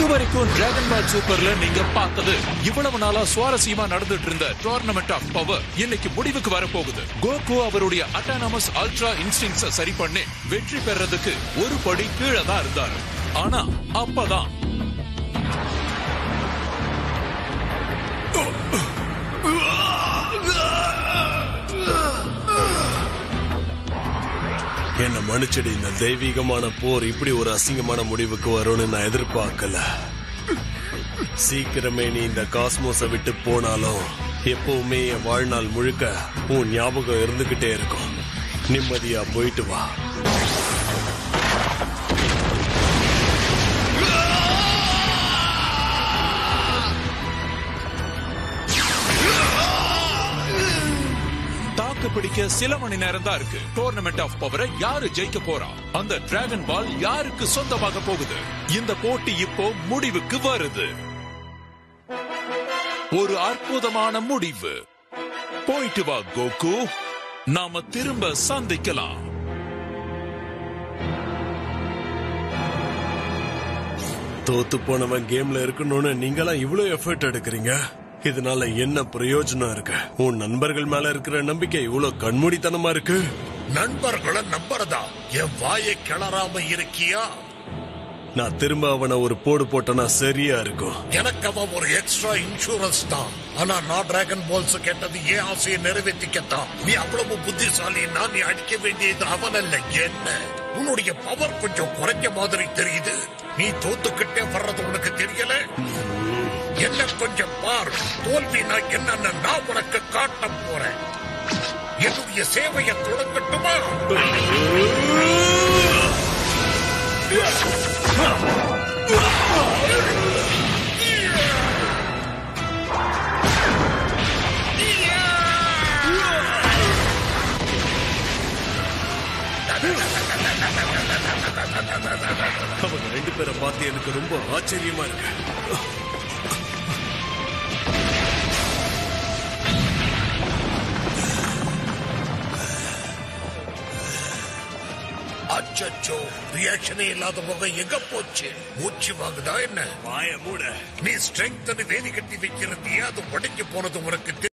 இதுவரைக்கும் டிராகன் பால் சூப்பர்ல நீங்க பார்த்தது இவ்வளவு நாளா சுவாரஸ்யமா நடந்துட்டு இருந்த டோர்னமெண்ட் ஆஃப் பவர் இன்னைக்கு முடிவுக்கு வரப்போகுது கோகு அவருடைய அட்டானமஸ் அல்ட்ரா இன்ஸ்டிங்ஸ் சரி பண்ணி வெற்றி பெறதுக்கு ஒரு படி கீழே தான் இருந்தாரு ஆனா அப்பதான் என்ன மன்னிச்சிடு இந்த தெய்வீகமான போர் இப்படி ஒரு அசிங்கமான முடிவுக்கு வரும்னு நான் எதிர்பார்க்கல சீக்கிரமே நீ இந்த காஸ்மோஸை விட்டு போனாலும் எப்பவுமே என் வாழ்நாள் முழுக்க உன் ஞாபகம் இருந்துகிட்டே இருக்கும் நிம்மதியா போயிட்டு வா தாக்கு பிடிக்க சில மணி நேரம் தான் இருக்கு டோர்னமெண்ட் ஆஃப் பவரை யாரு ஜெயிக்க போறா அந்த டிராகன் பால் யாருக்கு சொந்தமாக போகுது இந்த போட்டி இப்போ முடிவுக்கு வருது ஒரு அற்புதமான முடிவு போயிட்டு வா கோகு நாம திரும்ப சந்திக்கலாம் தோத்து போனவன் கேம்ல இருக்கணும்னு நீங்களாம் இவ்வளவு எஃபர்ட் எடுக்கிறீங்க இதனால என்ன பிரயோஜனம் இருக்கு உன் நண்பர்கள் மேல இருக்கிற நம்பிக்கை இவ்வளவு கண்மூடித்தனமா இருக்கு நண்பர்களை நம்புறதா என் வாயை கிளறாம இருக்கியா நான் திரும்ப அவனை ஒரு போடு போட்டனா சரியா இருக்கும் எனக்கு அவன் ஒரு எக்ஸ்ட்ரா இன்சூரன்ஸ் தான் ஆனா நான் டிராகன் பால்ஸ் கேட்டது ஏன் ஆசையை நிறைவேற்றிக்கத்தான் நீ அவ்வளவு புத்திசாலின்னா நீ அடிக்க வேண்டியது அவன் அல்ல என்ன உன்னுடைய பவர் கொஞ்சம் குறைஞ்ச மாதிரி தெரியுது நீ தோத்துக்கிட்டே வர்றது உனக்கு தெரியல என்ன கொஞ்சம் பார் தோல்வி நான் என்னன்னு நான் உனக்கு காட்ட போறேன் என்னுடைய சேவையை தொடங்கட்டுமா அவங்க ரெண்டு பேரை பார்த்து எனக்கு ரொம்ப ஆச்சரியமா இருக்கு அச்சோ ரியாக்ஷனே இல்லாத முகம் எங்க போச்சு மூச்சு வாங்குதா என்ன வாய மூட நீ ஸ்ட்ரென்த் வேலி கட்டி வைக்கிறதையே அது உடைஞ்சு போனது உனக்கு